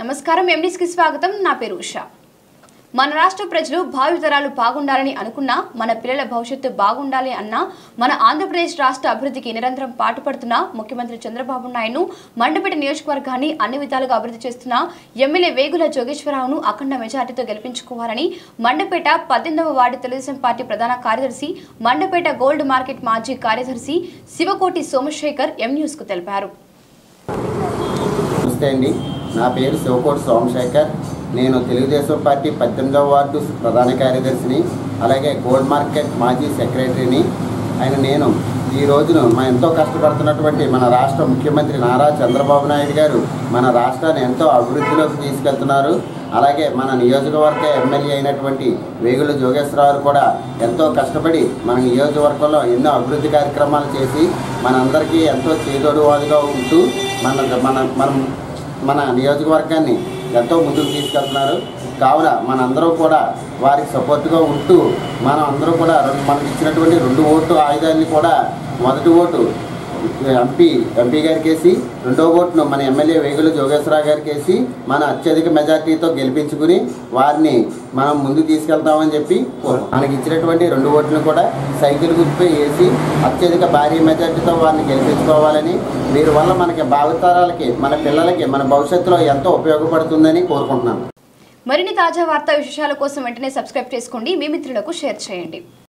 నమస్కారం ఎండీస్కి స్వాగతం నా పేరు ఉషా మన రాష్ట్ర ప్రజలు భావితరాలు బాగుండాలని అనుకున్నా మన పిల్లల భవిష్యత్తు బాగుండాలి అన్నా మన ఆంధ్రప్రదేశ్ రాష్ట్ర అభివృద్ధికి నిరంతరం పాటుపడుతున్న ముఖ్యమంత్రి చంద్రబాబు నాయుడు మండపేట నియోజకవర్గాన్ని అన్ని విధాలుగా అభివృద్ధి చేస్తున్న ఎమ్మెల్యే వేగుల జోగేశ్వరరావును అఖండ మెజార్టీతో గెలిపించుకోవాలని మండపేట పద్దెనిమిదవ వార్డు తెలుగుదేశం పార్టీ ప్రధాన కార్యదర్శి మండపేట గోల్డ్ మార్కెట్ మాజీ కార్యదర్శి శివకోటి సోమశేఖర్ ఎం న్యూస్ కు తెలిపారు నమస్తే అండి నా పేరు శివకోటి సోమశేఖర్ నేను తెలుగుదేశం పార్టీ పద్దెనిమిదవ వార్డు ప్రధాన కార్యదర్శిని అలాగే గోల్డ్ మార్కెట్ మాజీ సెక్రటరీని ఆయన నేను ఈ రోజును మా ఎంతో కష్టపడుతున్నటువంటి మన రాష్ట్ర ముఖ్యమంత్రి నారా చంద్రబాబు నాయుడు గారు మన రాష్ట్రాన్ని ఎంతో అభివృద్ధిలోకి తీసుకెళ్తున్నారు అలాగే మన నియోజకవర్గ ఎమ్మెల్యే అయినటువంటి వేగుల జోగేశ్వరరావు కూడా ఎంతో కష్టపడి మన నియోజకవర్గంలో ఎన్నో అభివృద్ధి కార్యక్రమాలు చేసి మనందరికీ ఎంతో చేదోడువాదుగా ఉంటూ మన మన మనం మన నియోజకవర్గాన్ని ఎంతో ముందుకు తీసుకెళ్తున్నారు కావున మనందరం కూడా వారికి సపోర్ట్గా ఉంటూ మనం అందరం కూడా రెండు- మనకి ఇచ్చినటువంటి రెండు ఓటు ఆయుధాన్ని కూడా మొదటి ఓటు ఎంపీ ఎంపీ గారికి వేసి రెండో ఓటును మన ఎమ్మెల్యే వేగుల జోగేశ్వరరావు గారికి వేసి మన అత్యధిక మెజార్టీతో గెలిపించుకుని వారిని మనం ముందుకు తీసుకెళ్తామని చెప్పి మనకి ఇచ్చినటువంటి రెండు ఓట్లను కూడా సైకిల్ గుర్తుపై వేసి అత్యధిక భారీ మెజార్టీతో వారిని గెలిపించుకోవాలని వీరి వల్ల మనకి భావితరాలకి మన పిల్లలకి మన భవిష్యత్తులో ఎంతో ఉపయోగపడుతుందని కోరుకుంటున్నాను మరిన్ని తాజా వార్తా విశేషాల కోసం వెంటనే సబ్స్క్రైబ్ చేసుకోండి మీ మిత్రులకు షేర్ చేయండి